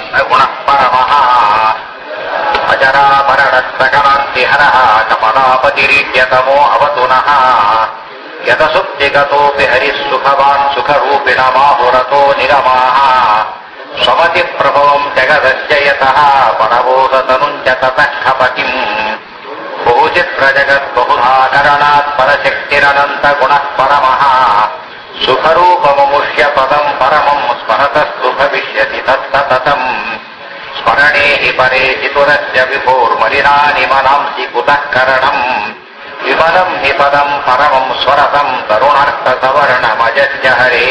ಗುಣ ಪರಮಃ ಅಜರಾಮರಣಸ್ತಕನಾಂತಿಹರಃ ಕಮಲಾಪತಿರೀಡ್ಯತಮೋ ಅವತುನಃ ಯತಸುಪ್ತಿಗತೋಪಿ ಹರಿಃ ಸುಖವಾನ್ ಸುಖರೂಪಿಣಮಾಹುರತೋ ನಿಗಮಾಃ ಸ್ವಮತಿ ಪ್ರಭವಂ ಜಗದಸ್ಯ ಯತಃ ಪರಬೋಧತನುಂಚ ತತಃ ಖಪತಿಂ ಬಹುಚಿತ್ರ ಜಗತ್ ಬಹುಧಾಕರಣಾತ್ ಪರಶಕ್ತಿರನಂತ ಗುಣಃ ಪರಮಃ ಸುಖರೂಪಮುಷ್ಯ ಪದಂ ಪರಮಂ ಸ್ಮರತಸ್ತು ಭವಿಷ್ಯತಿ ತತ್ತತತಂ ಸ್ಮರಣೇ ಹಿ ಪರೇ ಚಿತುರಸ್ಯ ವಿಭೋರ್ಮಲಿನಾನಿ ಮನಾಂಸಿ ಕುತಃ ಕರಣಂ ವಿಮಲಂ ಹಿ ಪದಂ ಪರಮಂ ಸ್ವರತಂ ತರುಣಾರ್ಥ ಸವರ್ಣಮಜಸ್ಯ ಹರೇ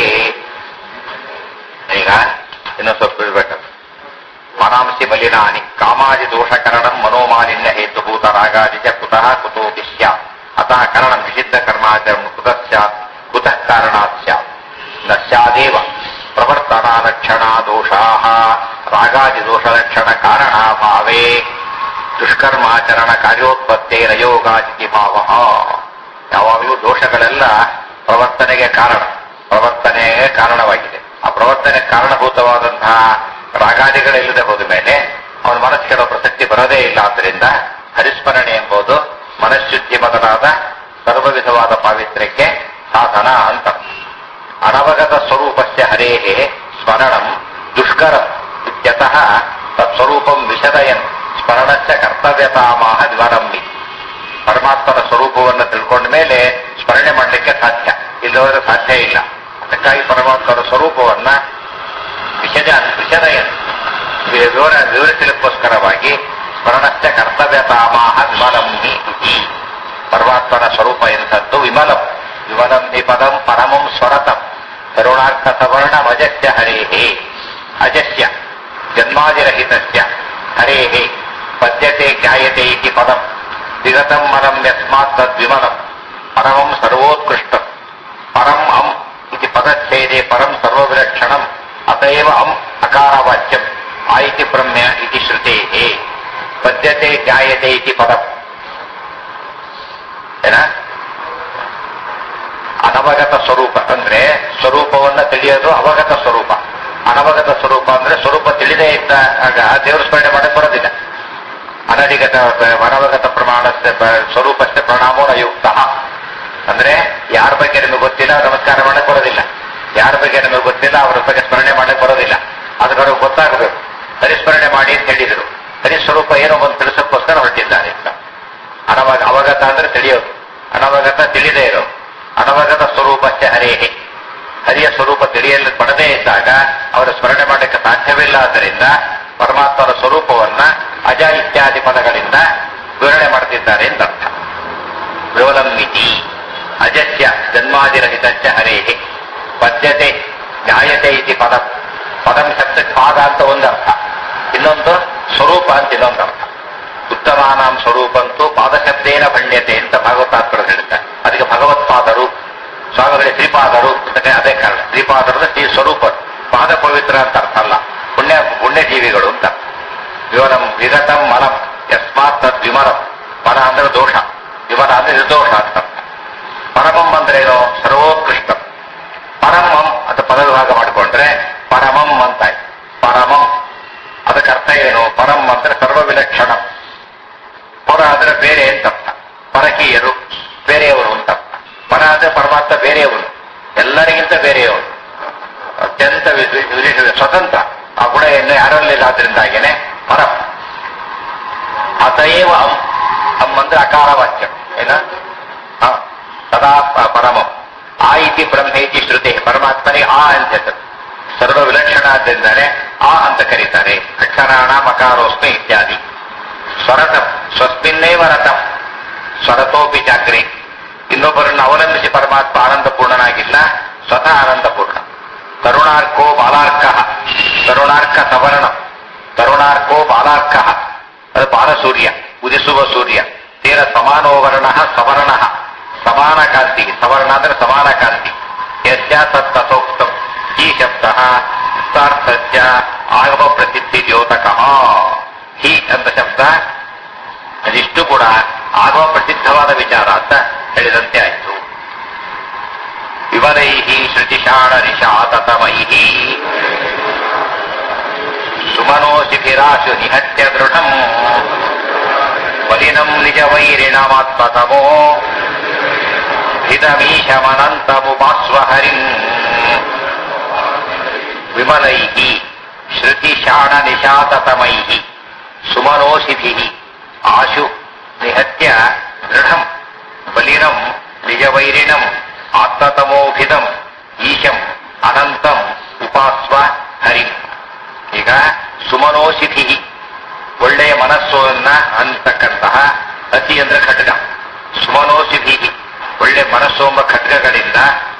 ಈಗ ಇನ್ನೂ ಸ್ವಲ್ಪ ಇರ್ಬೇಕು ಮನಾಂಸಿ ಬಲಿನಾನಿ ಕಾಮಾದಿ ದೋಷಕರಣಂ ಮನೋಮಾಲಿನ್ಯ ಹೇತುಭೂತ ರಾಗಾದಿ ಚ ಕುತಃ ಕುತೋಪಿ ಸ್ಯಾತ್ ಅತಃ ಕರಣಂ ನಿಷಿದ್ಧ ಕರ್ಮಾಚರಣಂ ಕುತಃ ಸ್ಯಾತ್ ಕುತಃ ಕಾರಣಾತ್ ಸ್ಯಾತ್ ನ ಸ್ಯಾದೇವ ಪ್ರವರ್ತನಾ ಲಕ್ಷಣಾ ದೋಷಾಃ ರಾಗಾದಿ ದೋಷಲಕ್ಷಣ ಕಾರಣಾಭಾವೇ ದುಷ್ಕರ್ಮಾಚರಣ ಕಾರ್ಯೋತ್ಪತ್ತೇರಯೋಗಾದಿ ಭಾವ ಯಾವಾಗಲೂ ದೋಷಗಳೆಲ್ಲ ಪ್ರವರ್ತನೆಗೆ ಕಾರಣ ಪ್ರವರ್ತನೆಗೆ ಕಾರಣವಾಗಿದೆ ಆ ಪ್ರವರ್ತನೆ ಕಾರಣಭೂತವಾದಂತಹ ರಾಗಾದಿಗಳಿಲ್ಲದೆ ಹೋದ ಮೇಲೆ ಅವನ ಮನಸ್ಸು ಕೆಲವು ಪ್ರಸಕ್ತಿ ಬರೋದೇ ಇಲ್ಲ ಆದ್ದರಿಂದ ಹರಿಸ್ಮರಣೆ ಎಂಬುದು ಮನಃಶುದ್ಧಿ ಮೊದಲಾದ ಸರ್ವ ವಿಧವಾದ ಪಾವಿತ್ರ್ಯಕ್ಕೆ ಸಾಧನ ಅಂತ ಅನವಗತ ಸ್ವರೂಪಸ್ಯ ಹರೇಹೇ ಸ್ಮರಣಂ ದುಷ್ಕರ ಇತ್ಯತಃ ತತ್ಸ್ವರೂಪಂ ವಿಶದಯನ್ ಸ್ಮರಣಸ್ಯ ಕರ್ತವ್ಯತಾಮಾಹ ವಿವರಮ್ಮಿ ಪರಮಾತ್ಮನ ಸ್ವರೂಪವನ್ನು ತಿಳ್ಕೊಂಡ ಮೇಲೆ ಸ್ಮರಣೆ ಮಾಡಲಿಕ್ಕೆ ಸಾಧ್ಯ ಇಲ್ಲವರೆ ಸಾಧ್ಯ ಇಲ್ಲ ಅದಕ್ಕಾಗಿ ಪರಮಾತ್ಮನ ಸ್ವರೂಪವನ್ನ ವಿಷದ ವಿಷದಯನ್ ವಿವರ ವಿವರಿಸಲಿಕ್ಕೋಸ್ಕರವಾಗಿ ಸ್ಮರಣಸ್ಯ ಕರ್ತವ್ಯತಾಮಾಹ ವಿಮಲಂಹಿ ಇತಿ ಪರಮಾತ್ಮನ ಸ್ವರೂಪ ಎಂಥದ್ದು ವಿಮಲಂ ವಿಮಲಂ ಹಿ ಪದಂ ಪರಮಂ ಸ್ವರತಂ ಕರುಣಾರ್ಥ ಸವರ್ಣ ಅಜಸ್ಯ ಹರೇಹೇ ಅಜಸ್ಯ ಜನ್ಮಾದಿರಹಿತಸ್ಯ ಹರೇಹೇ ಪದ್ಯತೆ ಜ್ಞಾಯತೆ ಇತಿ ಪದಂ ವಿಗತಂ ಮಲಂ ಯಸ್ಮಾತ್ ತದ್ವಿಮಲಂ ಪರಮಂ ಸರ್ವೋತ್ಕೃಷ್ಟಂ ಪರಂ ಅಂ ಇತಿ ಪದಚ್ಛೇದೆ ಪರಂ ಸರ್ವವಿಲಕ್ಷಣಂ ಅತಯವ ಅಂ ಅಕಾರವಾಚ್ಯಂ ಆಯಿತಿ ಬ್ರಹ್ಮ್ಯ ಇತಿ ಶ್ರುತೇ ಪದ್ಯತೆ ಜ್ಞಾಯತೆ ಇತಿ ಪದಂ ಏನ ಅನವಗತ ಸ್ವರೂಪ ಅಂದ್ರೆ ಸ್ವರೂಪವನ್ನ ತಿಳಿಯೋದು ಅವಗತ ಸ್ವರೂಪ ಅನವಗತ ಸ್ವರೂಪ ಅಂದ್ರೆ ಸ್ವರೂಪ ತಿಳಿದೇ ಇದ್ದಾಗ ದೇವರ ಸ್ಮರಣೆ ಮಾಡಕ್ ಬರೋದಿಲ್ಲ ಅನಧಿಗತ ಅನವಗತ ಪ್ರಮಾಣ ಸ್ವರೂಪಸ್ಥ ಪ್ರಣಾಮೋ ಯುಕ್ತ ಅಂದ್ರೆ ಯಾರ ಬಗ್ಗೆ ನಿಮಗೆ ಗೊತ್ತಿಲ್ಲ ನಮಸ್ಕಾರ ಮಾಡಕ್ ಬರೋದಿಲ್ಲ ಯಾರ ಬಗ್ಗೆ ನಮಗೆ ಗೊತ್ತಿಲ್ಲ ಅವರ ಬಗ್ಗೆ ಸ್ಮರಣೆ ಮಾಡಕ್ ಬರೋದಿಲ್ಲ ಅದು ಅವ್ರಿಗೆ ಗೊತ್ತಾಗಬೇಕು ಹರಿಸ್ಮರಣೆ ಮಾಡಿ ಅಂತ ಹೇಳಿದರು ಹರಿಸ್ವರೂಪ ಏನೋ ಒಂದು ತಿಳಿಸೋಕ್ಕೋಸ್ಕರ ಹೊರಟಿದ್ದಾರೆ ಅಂತ ಅನವಾಗ ಅವಗತ ಅಂದ್ರೆ ತಿಳಿಯೋದು ಅನವಗತ ತಿಳಿದೇ ಇರೋದು ಅನವಗತ ಸ್ವರೂಪಕ್ಕೆ ಹರೇಹೆ ಹರಿಯ ಸ್ವರೂಪ ತಿಳಿಯಲು ಪಡದೇ ಇದ್ದಾಗ ಅವರ ಸ್ಮರಣೆ ಮಾಡಲಿಕ್ಕೆ ಸಾಧ್ಯವಿಲ್ಲ ಆದ್ದರಿಂದ ಪರಮಾತ್ಮನ ಸ್ವರೂಪವನ್ನ ಅಜ ಇತ್ಯಾದಿ ಪದಗಳಿಂದ ವಿವರಣೆ ಮಾಡ್ತಿದ್ದಾರೆ ಅಂತ ಅರ್ಥ ವಿವಲಂಬಿತಿ ಅಜಸ್ಯ ಜನ್ಮಾದಿರಹಿತಸ್ಯ ಹರೇಹೆ ಪದ್ಯತೆ ನ್ಯಾಯತೆ ಇತಿ ಪದ ಪದಂ ಶಬ್ದಕ್ಕೆ ಪಾದ ಅಂತ ಒಂದು ಅರ್ಥ ಇನ್ನೊಂದು ಸ್ವರೂಪ ಅಂತ ಇನ್ನೊಂದು ಅರ್ಥ ಉತ್ತಮಾನಾಂ ಸ್ವರೂಪಂತೂ ಪಾದಶಬ್ದೇನ ಭಣ್ಯತೆ ಅಂತ ಭಾಗವತಾತ್ಮರು ಹೇಳ್ತಾರೆ ಅದಕ್ಕೆ ಭಗವತ್ಪಾದರು ಸ್ವಾಮಿಗಳಿಗೆ ಶ್ರೀಪಾದರು ಅಂತ ಅದೇ ಕಾರಣ ಶ್ರೀಪಾದರು ಶ್ರೀ ಸ್ವರೂಪ ಪಾದ ಪವಿತ್ರ ಅಂತ ಅರ್ಥ ಅಲ್ಲ ಪುಣ್ಯ ಪುಣ್ಯ ಜೀವಿಗಳು ಅಂತ ವಿವರಂ ವಿಗತಂ ಮಲಂ ಯಸ್ಮಾತ್ ತದ್ ವಿಮಲಂ ಮಲ ಅಂದ್ರೆ ದೋಷ ವಿಮಲ ಅಂದ್ರೆ ನಿರ್ದೋಷ ಅಂತ ಅರ್ಥ ಪರಮಂ ಅಂದ್ರೆ ಏನು ಸರ್ವೋತ್ಕೃಷ್ಟ ಪರಮಂ ಅಂತ ಪದ ವಿಭಾಗ ಮಾಡಿಕೊಂಡ್ರೆ ಪರಮಂ ಅಂತಾಯ್ತು ಪರಮಂ ಅದಕ್ಕೆ ಅರ್ಥ ಏನು ಪರಂ ಅಂದ್ರೆ ಸರ್ವ ವಿಲಕ್ಷಣ ಪರ ಅಂದ್ರೆ ಬೇರೆ ಅಂತ ಅರ್ಥ ಪರಕೀಯರು ಬೇರೆಯವರು ಅಂತ ಅರ್ಥ ಪರ ಅಂದ್ರೆ ಪರಮಾತ್ಮ ಬೇರೆಯವರು ಎಲ್ಲರಿಗಿಂತ ಬೇರೆಯವರು ಅತ್ಯಂತ ವಿ- ವಿ- ವಿಶೇಷ ಸ್ವತಂತ್ರ ಆ ಗುಣ ಇನ್ನು ಯಾರಲ್ಲಿಲ್ಲ ಆದ್ರಿಂದಾಗೇನೆ ಪರಂ ಅತಯೇವ ಅಂ ಅಂ ಅಂದ್ರೆ ಅಕಾರ ವಾಕ್ಯ ಏನ ಹ, ಸದಾ ಪ- ಪರಮಂ ಆ ಇತಿ ಬ್ರಹ್ಮೇತಿ ಶ್ರುತಿ ಪರಮಾತ್ಮನಿಗೆ ಆ ಅಂತ ಹೆಸರು ಸರ್ವ ವಿಲಕ್ಷಣ ಆದ್ದರಿಂದಾನೆ ಆ ಅಂತ ಕರೀತಾರೆ ಅಕ್ಷರಾಣ ಮಕಾರೋಸ್ಮಿ ಇತ್ಯಾದಿ ಸ್ವರತಂ ಸ್ವಸ್ಮಿನ್ನೇವ ರಥಂ ಸ್ವರತೋಪಿ ಜಾಗ್ರೆ ಇನ್ನೊಬ್ಬರನ್ನು ಅವಲಂಬಿಸಿ ಪರಮಾತ್ಮ ಆನಂದಪೂರ್ಣನಾಗಿಲ್ಲ ಸ್ವತಃ ಆನಂದಪೂರ್ಣ ತರುಣಾರ್ಕೋ ಬಾಲಾರ್ಕ ತರುಣಾರ್ಕ ಸವರ್ಣ ತರುಣಾರ್ಕೋ ಬಾಲಾರ್ಕ ಅದು ಬಾಲಸೂರ್ಯ ಉದಿಸುವ ಸೂರ್ಯ ತೀರ ಸಮಾನೋವರ್ಣ ಸವರ್ಣ ಸಮಾನ ಕಾಂತಿ ಸವರ್ಣ ಅಂದ್ರೆ ಸಮಾನ ಕಾಂತಿ ಯಸ್ಯ ತತ್ತಥೋಕ್ತಂ ಈ ಶಬ್ದ ವಿಸ್ತಾರ್ಥಸ್ಯ ಆಗಮ ಪ್ರಸಿದ್ಧಿ ದ್ಯೋತಕಃ ಹಿ ಅಂತ ಶಬ್ದ ಅದಿಷ್ಟು ಕೂಡ ಆಗಮ ಪ್ರಸಿದ್ಧವಾದ ವಿಚಾರ ಅಂತ ಹೇಳಿದಂತೆ ಆಯಿತು ವಿವರೈ ಶ್ರುತಿಶಾಣ ನಿಶಾತತಮೈ ಬುದ್ಧಿರಾಶು ನಿಹತ್ಯ ದೃಢಂ ಬಲಿನಂ ನಿಜ ವೈರಿಣಮಾತ್ಮತಮೋ ಹಿತಮೀಶಮನಂತಮುಪಾಸ್ವ ಹರಿಂ ವಿಮಲೈ ಶ್ರುತಿಶಾಣ ನಿಶಾತತಮೈ ಸುಮನೋಷಿಭಿ ಆಶು ನಿಹತ್ಯ ದೃಢಂ ಬಲಿನಂ ನಿಜವೈರಿಣಂ ಆತ್ಮತಮೋಭಿದಂ ಈಶಂ ಅನಂತಂ ಉಪಾಸ್ವ ಹರಿ ಈಗ ಸುಮನೋಷಿಭಿ ಒಳ್ಳೆಯ ಮನಸ್ಸನ್ನ ಅಂತಕ್ಕಂತಹ ಅತಿ ಅಂದ್ರೆ ಖಡ್ಗ ಸುಮನೋಷಿಭಿ ಒಳ್ಳೆ ಮನಸ್ಸು ಎಂಬ ಖಡ್ಗಗಳಿಂದ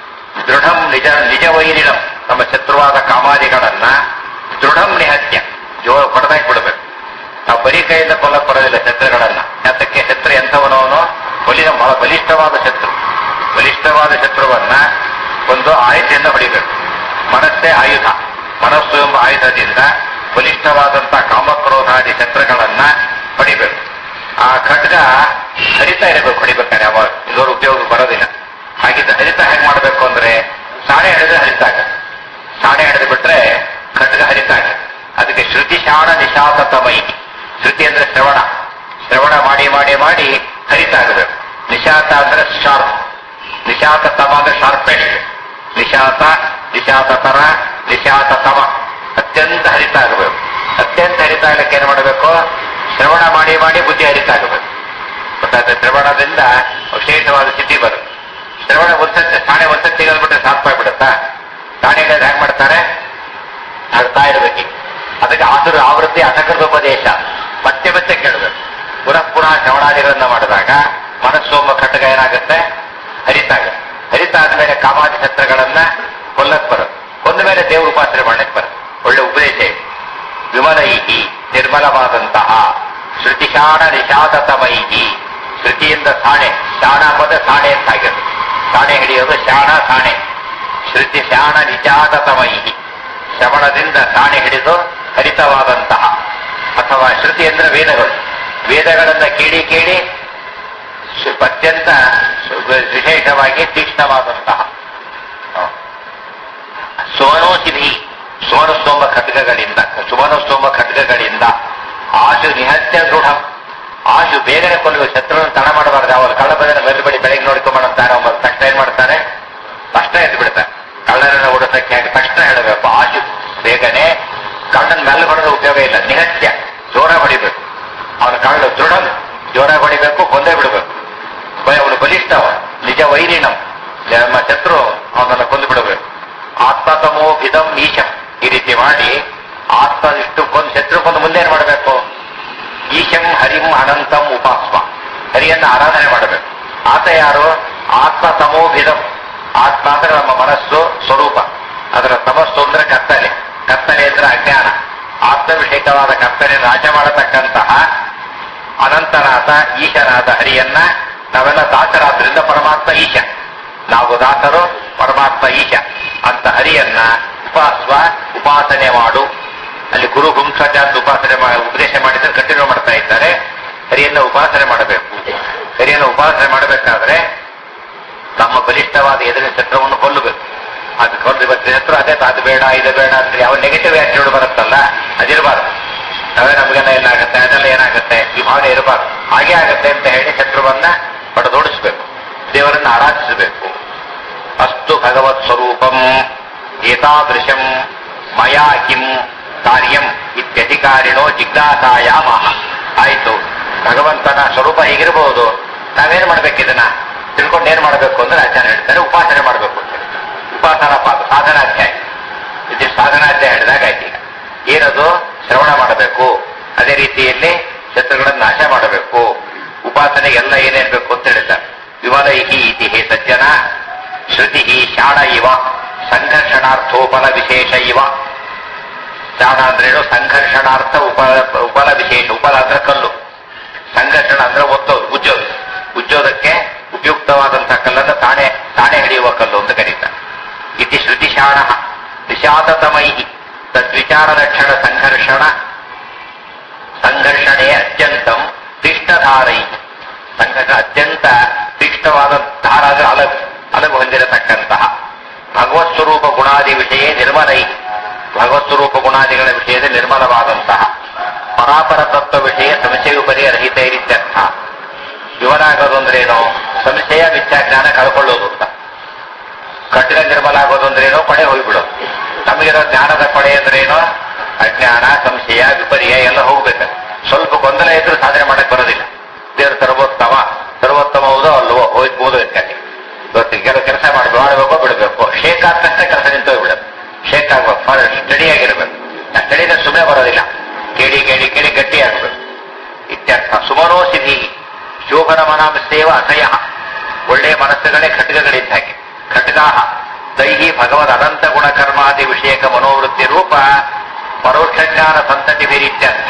ದೃಢಂ ನಿಜ ನಿಜ ವೈರಿಣಂ ನಮ್ಮ ಶತ್ರುವಾದ ಕಾಮಾದಿಗಳನ್ನ ದೃಢಂ ನಿಹತ್ಯ ಜೋ ಹೊಡೆದಾಕಿ ಬಿಡಬೇಕು ನಾವು ಬರೀ ಕೈಯಿಂದ ಕೊಲ್ಲಕ್ ಬರೋದಿಲ್ಲ ಶತ್ರುಗಳನ್ನ ಯಾತಕ್ಕೆ ಶತ್ರು ಎಂಥವನವನು ಬಲಿನ ಬಹಳ ಬಲಿಷ್ಠವಾದ ಶತ್ರು ಬಲಿಷ್ಠವಾದ ಶತ್ರುವನ್ನ ಒಂದು ಆಯುಧದಿಂದ ಹೊಡಿಬೇಕು ಮನಸ್ಸೇ ಆಯುಧ ಮನಸ್ಸು ಎಂಬ ಆಯುಧದಿಂದ ಬಲಿಷ್ಠವಾದಂತಹ ಕಾಮಕ್ರೋಧಾದಿ ಶತ್ರುಗಳನ್ನ ಹೊಡಿಬೇಕು ಆ ಖಡ್ಗ ಹರಿತಾ ಇರಬೇಕು ಹೊಡಿಬೇಕಾದ್ರೆ ಅವಾಗ ಇದರ ಉಪಯೋಗ ಬರೋದಿಲ್ಲ ಹಾಗಿದ್ದ ಹರಿತ ಹೇಗೆ ಮಾಡಬೇಕು ಅಂದ್ರೆ ಸಾಣೆ ಹಿಡಿದ್ರೆ ಹರಿತಾಗ ಸಾಣೆ ಹಿಡಿದು ಬಿಟ್ರೆ ಖಡ್ಗ ಹರಿತಾಗ ಅದಕ್ಕೆ ಶ್ರುತಿ ಶಾಣ ನಿಶಾತಮೈ ಶ್ರುತಿ ಅಂದ್ರೆ ಶ್ರವಣ ಶ್ರವಣ ಮಾಡಿ ಮಾಡಿ ಮಾಡಿ ಹರಿತಾಗಬೇಕು ನಿಶಾತ ಅಂದ್ರೆ ಶಾರ್ಪ್ ನಿಶಾತ ತಮ ಅಂದ್ರೆ ಶಾರ್ಪೆಸ್ಟ್ ನಿಶಾತ ನಿಶಾತತರ ನಿಶಾತ ತಮ ಅತ್ಯಂತ ಹರಿತ ಆಗಬೇಕು ಅತ್ಯಂತ ಹರಿತ ಆಗಲಿಕ್ಕೆ ಏನು ಮಾಡಬೇಕು ಶ್ರವಣ ಮಾಡಿ ಮಾಡಿ ಬುದ್ಧಿ ಹರಿತ ಆಗಬೇಕು ಗೊತ್ತಾಯ್ತು ಶ್ರವಣದಿಂದ ವಿಶೇಷವಾದ ಸ್ಥಿತಿ ಬರುತ್ತೆ ಶ್ರವಣ ಒಂದ್ಸತಿ ಸಾಣೆ ಒಂದ್ಸತಿ ತೆಗೆದ್ಬಿಟ್ರೆ ಸಾಧ್ಯ ಸಾಣೆಗೆ ಹ್ಯಾಂಗ್ ಮಾಡ್ತಾರೆ ಆಗ್ತಾ ಇರಬೇಕು ಅದಕ್ಕೆ ಆಸುರ ಆವೃತ್ತಿ ಅಸಕೃತೋಪದೇಶ ಮತ್ತೆ ಮತ್ತೆ ಕೇಳಬೇಕು ಪುನಃ ಪುನಃ ಶ್ರವಣಾದಿಗಳನ್ನ ಮಾಡಿದಾಗ ಮನಸ್ಸೋಮ ಖಡ್ಗ ಏನಾಗುತ್ತೆ ಹರಿತಾಗುತ್ತೆ ಹರಿತ ಆದ್ಮೇಲೆ ಕಾಮಾದಿ ಶಸ್ತ್ರಗಳನ್ನ ಕೊಲ್ಲಕ್ ಬರುತ್ತೆ ಕೊಂದ ಮೇಲೆ ದೇವ್ರ ಉಪಾಸನೆ ಮಾಡಕ್ ಬರುತ್ತೆ ಒಳ್ಳೆ ಉಪದೇಶ ಇದೆ ವಿಮಲೈಹಿ ನಿರ್ಮಲವಾದಂತಹ ಶ್ರುತಿಶಾಣ ನಿಶಾತತಮೈಹಿ ಶ್ರುತಿಯಿಂದ ಸಾಣೆ ಶಾಣ ಪದ ಸಾಣೆ ಅಂತ ಆಗಿರುತ್ತೆ ಸಾಣೆ ಹಿಡಿಯೋದು ಶಾಣ ಸಾಣೆ ಶ್ರುತಿ ಶಾಣ ನಿಜಾತತಮೈಹಿ ಶ್ರವಣದಿಂದ ಸಾಣೆ ಹಿಡಿದು ಹರಿತವಾದಂತಹ ಅಥವಾ ಶ್ರುತಿ ಅಂದ್ರೆ ವೇದಗಳು ವೇದಗಳನ್ನ ಕೇಳಿ ಕೇಳಿ ಶು- ಅತ್ಯಂತ ಶು- ವಿಶೇಷವಾಗಿ ತೀಕ್ಷ್ಣವಾದಂತಹ ಸುವನೋಸಿಭಿ ಸುವನಸ್ತೋಮ ಖಡ್ಗಗಳಿಂದ ಸುವನಸ್ತೋಮ ಖಡ್ಗಗಳಿಂದ ಆಶು ನಿಹತ್ಯ ದೃಢ ಆಶು ಬೇಗನೆ ಕೊಲ್ಲುವ ಶತ್ರುವನ್ನು ತಡ ಮಾಡಬಾರ್ದು ಅವರು ಕಳ್ಳ ಬದನ ಬೆಲ್ಲಿ ಬಳಿ ಬೆಳಗ್ಗೆ ನೋಡ್ಕೊಂಡ್ಬರ್ತಾರೆ ಅವನು ತಕ್ಷಣ ಏನ್ ಮಾಡ್ತಾರೆ ತಕ್ಷಣ ಎದ್ದು ಬಿಡ್ತಾರೆ ಕಳ್ಳರನ್ನ ಓಡಿಸಕ್ಕೆ ಹಾಕಿ ತಕ್ಷಣ ಹೇಳಬೇಕು ಆಶು ಬೇಗನೆ ಕಳ್ಳನ ಮೇಲೆ ಹೊಡೆದ ಉಪಯೋಗ ಇಲ್ಲ ನಿಹತ್ಯ ಜೋರ ಹೊಡಿಬೇಕು ಅವನ ಕಳ್ಳ ದೃಢ ಜೋರ ಹೊಡಿಬೇಕು ಕೊಂದೇ ಬಿಡಬೇಕು ಅವನು ಬಲಿಷ್ಠ ಅವ. ನಿಜ ವೈರಿಣಂ ನಮ್ಮ ಶತ್ರು ಅವನನ್ನು ಕೊಂದು ಬಿಡಬೇಕು ಆತ್ಮತಮೋ ಭಿದಂ ಈಶಂ ಈ ರೀತಿ ಮಾಡಿ ಆತ್ಮ ಇಷ್ಟು ಕೊಂದು ಶತ್ರು ಕೊಂದು ಮುಂದೆ ಏನ್ ಮಾಡಬೇಕು ಈಶಂ ಹರಿಂ ಅನಂತಂ ಉಪಾಸ್ವ ಹರಿಯನ್ನ ಆರಾಧನೆ ಮಾಡಬೇಕು ಆತ ಯಾರು ಆತ್ಮ ತಮೋಭಿದಂ ಆತ್ಮ ಅಂದ್ರೆ ನಮ್ಮ ಮನಸ್ಸು ಸ್ವರೂಪ ಅದರ ತಮಸ್ಸು ಅಂದ್ರೆ ಕತ್ತಲೆ ಕತ್ತಲೆ ಅಂದ್ರೆ ಅಜ್ಞಾನ ಆತ್ಮವಿಷೇಕವಾದ ಕತ್ತಲೆ ನಾಶ ಮಾಡತಕ್ಕಂತಹ ಅನಂತನಾದ ಈಶನಾದ ಹರಿಯನ್ನ ನಾವೆಲ್ಲ ದಾಸರಾದ್ರಿಂದ ಪರಮಾತ್ಮ ಈಶ ನಾವು ದಾಸರು ಪರಮಾತ್ಮ ಈಶ ಅಂತ ಹರಿಯನ್ನ ಉಪಾಸ್ವ ಉಪಾಸನೆ ಮಾಡು ಅಲ್ಲಿ ಗುರು ಹುಂಸಜ ಅಂತ ಉಪಾಸನೆ ಮಾ- ಉಪದೇಶ ಮಾಡಿದ್ರೆ ಕಂಟಿನ್ಯೂ ಮಾಡ್ತಾ ಇದ್ದಾರೆ ಹರಿಯನ್ನ ಉಪಾಸನೆ ಮಾಡಬೇಕು ಹರಿಯನ್ನ ಉಪಾಸನೆ ಮಾಡಬೇಕಾದ್ರೆ ತಮ್ಮ ಬಲಿಷ್ಠವಾದ ಎದುರಿನ ಶತ್ರುವನ್ನು ಕೊಲ್ಲಬೇಕು ಅದು ಕೊಂದು ಇವತ್ತು ಶತ್ರು ಅದೇ ಅದು ಬೇಡ ಇದು ಬೇಡ ಅಂತ ಯಾವ ನೆಗೆಟಿವ್ ಆಟಿಟ್ಯೂಡ್ ಬರುತ್ತಲ್ಲ ಅದಿರಬಾರ್ದು ನಾವೇ ನಮಗೆಲ್ಲ ಏನಾಗುತ್ತೆ ಅದೆಲ್ಲ ಏನಾಗುತ್ತೆ ಈ ಭಾವನೆ ಇರಬಾರ್ದು ಹಾಗೆ ಆಗುತ್ತೆ ಅಂತ ಹೇಳಿ ಶತ್ರುವನ್ನ ಪಡೆದೋಡಿಸ್ಬೇಕು ದೇವರನ್ನ ಆರಾಧಿಸಬೇಕು ಅಸ್ತು ಭಗವತ್ ಸ್ವರೂಪಂ ಏತಾದೃಶಂ ಮಯಾ ಕಿಂ ಕಾರ್ಯಂ ಇತ್ಯಧಿಕಾರಿಣೋ ಜಿಜ್ಞಾಸಾಯಾಮಹ ಆಯ್ತು ಭಗವಂತನ ಸ್ವರೂಪ ಹೀಗಿರಬಹುದು ನಾವೇನ್ ಮಾಡ್ಬೇಕು ಇದನ್ನ ತಿಳ್ಕೊಂಡು ಏನ್ ಮಾಡ್ಬೇಕು ಅಂದ್ರೆ ಆಚಾರ್ಯ ಹೇಳ್ತಾರೆ ಉಪಾಸನೆ ಮಾಡ್ಬೇಕು ಅಂತ ಹೇಳಿ. ಉಪಾಸನಾ ಪಾದ ಸಾಧನಾಧ್ಯಾಯ ಇದು ಸಾಧನಾಧ್ಯಾಯ ಹೇಳಿದಾಗ ಆಯ್ತು ಈಗ ಏನದು ಶ್ರವಣ ಮಾಡಬೇಕು ಅದೇ ರೀತಿಯಲ್ಲಿ ಶತ್ರುಗಳನ್ನು ನಾಶ ಮಾಡಬೇಕು ಉಪಾಸನೆ ಎಲ್ಲ ಏನೇನ್ ಬೇಕು ಅಂತ ಹೇಳ್ತಾರೆ ವಿಮಲೈಹಿ ಇತಿ ಹೇ ಸಜ್ಜನ ಶ್ರುತಿ ಶಾಣ ಇವ ಸಂಘರ್ಷಣಾರ್ಥೋಪಲ ವಿಶೇಷ ಇವ ಶಾಣ ಅಂದ್ರೇನು ಸಂಘರ್ಷಣಾರ್ಥ ಉಪ ಉಪಲ ವಿಶೇಷ ಉಪಲ ಅಂದ್ರೆ ಕಲ್ಲು ಸಂಘರ್ಷಣ ಅಂದ್ರೆ ಒತ್ತೋದು ಉಜ್ಜೋದು ಉಜ್ಜೋದಕ್ಕೆ ಉಪಯುಕ್ತವಾದಂತಹ ಕಲ್ಲನ್ನು ತಾಣೆ ತಾಣೆ ಹಿಡಿಯುವ ಕಲ್ಲು ಅಂತ ಕರೀತಾರೆ ಇತಿ ಶ್ರುತಿಶಾಣ ವಿಷಾದತಮೈ ತದ್ವಿಚಾರ ಲಕ್ಷಣ ಸಂಘರ್ಷಣ ಸಂಘರ್ಷಣೆ ಅತ್ಯಂತಂ ತೀಕ್ಷ್ಣಧಾರೈ ಸಂಘರ್ಷ ಅತ್ಯಂತ ತೀಕ್ಷ್ಣವಾದ ಧಾರ ಅಂದ್ರೆ ಅಲಗು ಅಲಗು ಹೊಂದಿರತಕ್ಕಂತಹ ಭಗವತ್ ಸ್ವರೂಪ ಗುಣಾದಿ ವಿಷಯ ನಿರ್ಮಲೈ ಭಗವತ್ ಸ್ವರೂಪ ಗುಣಾದಿಗಳ ವಿಷಯದ ನಿರ್ಮಲವಾದಂತಹ ಪರಾಪರ ತತ್ವ ವಿಷಯ ಸಂಶಯ ಪರಿರಹಿತ ಇತ್ಯರ್ಥ ಇವನಾಗೋದು ಅಂದ್ರೇನು ಸಂಶಯ ಮಿಥ್ಯಾಜ್ಞಾನ ಕಳ್ಕೊಳ್ಳೋದು ಅಂತ ಕಠಿಣ ನಿರ್ಮಲ ಆಗೋದು ಅಂದ್ರೇನು ಕೊಡೆ ಹೋಗ್ಬಿಡೋದು ನಮಗಿರೋ ಜ್ಞಾನದ ಕೊಡೆ ಅಂದ್ರೇನು ಅಜ್ಞಾನ ಸಂಶಯ ವಿಪರ್ಯ ಎಲ್ಲ ಹೋಗ್ಬೇಕು ಸ್ವಲ್ಪ ಗೊಂದಲ ಇದ್ರೂ ಸಾಧನೆ ಮಾಡಕ್ ಬರೋದಿಲ್ಲ ದೇವರು ಸರ್ವೋತ್ತಮ ಸರ್ವೋತ್ತಮ ಹೌದೋ ಅಲ್ವೋ ಹೋಗ್ಬೋದು ಇತ್ಯಾದಿ ಇವತ್ತು ಕೆಲವು ಕೆಲಸ ಮಾಡಿ ಮಾಡಬೇಕೋ ಬಿಡಬೇಕು ಶೇಕ್ ಆದ ತಕ್ಷಣ ಕೆಲಸ ನಿಂತೋಗ್ಬಿಡೋದು ಶೇಕ್ ಆಗ್ಬೇಕು ಸ್ಟಡಿ ಆಗಿರ್ಬೇಕು ಆ ಸ್ಟಡಿನ ಸುಮ್ಮನೆ ಬರೋದಿಲ್ಲ ಕೇಳಿ ಕೇಳಿ ಕೇಳಿ ಗಟ್ಟಿ ಆಗ್ಬೇಕು ಇತ್ಯರ್ಥ ಸುಮನೋಸಿಧಿ ಶೋಭನ ಮನಾಮಸ್ಯೇವ ಅಸಯ ಒಳ್ಳೆ ಮನಸ್ಸುಗಳೇ ಖಡ್ಗಗಳಿದ್ದ ಹಾಗೆ ಖಡ್ಗಾಹ ದೈಹಿ ಭಗವದ್ ಅನಂತ ಗುಣಕರ್ಮಾದಿ ವಿಷಯಕ ಮನೋವೃತ್ತಿ ರೂಪ ಪರೋಕ್ಷ ಜ್ಞಾನ ಸಂತತಿ ಬೇರಿತ್ಯರ್ಥ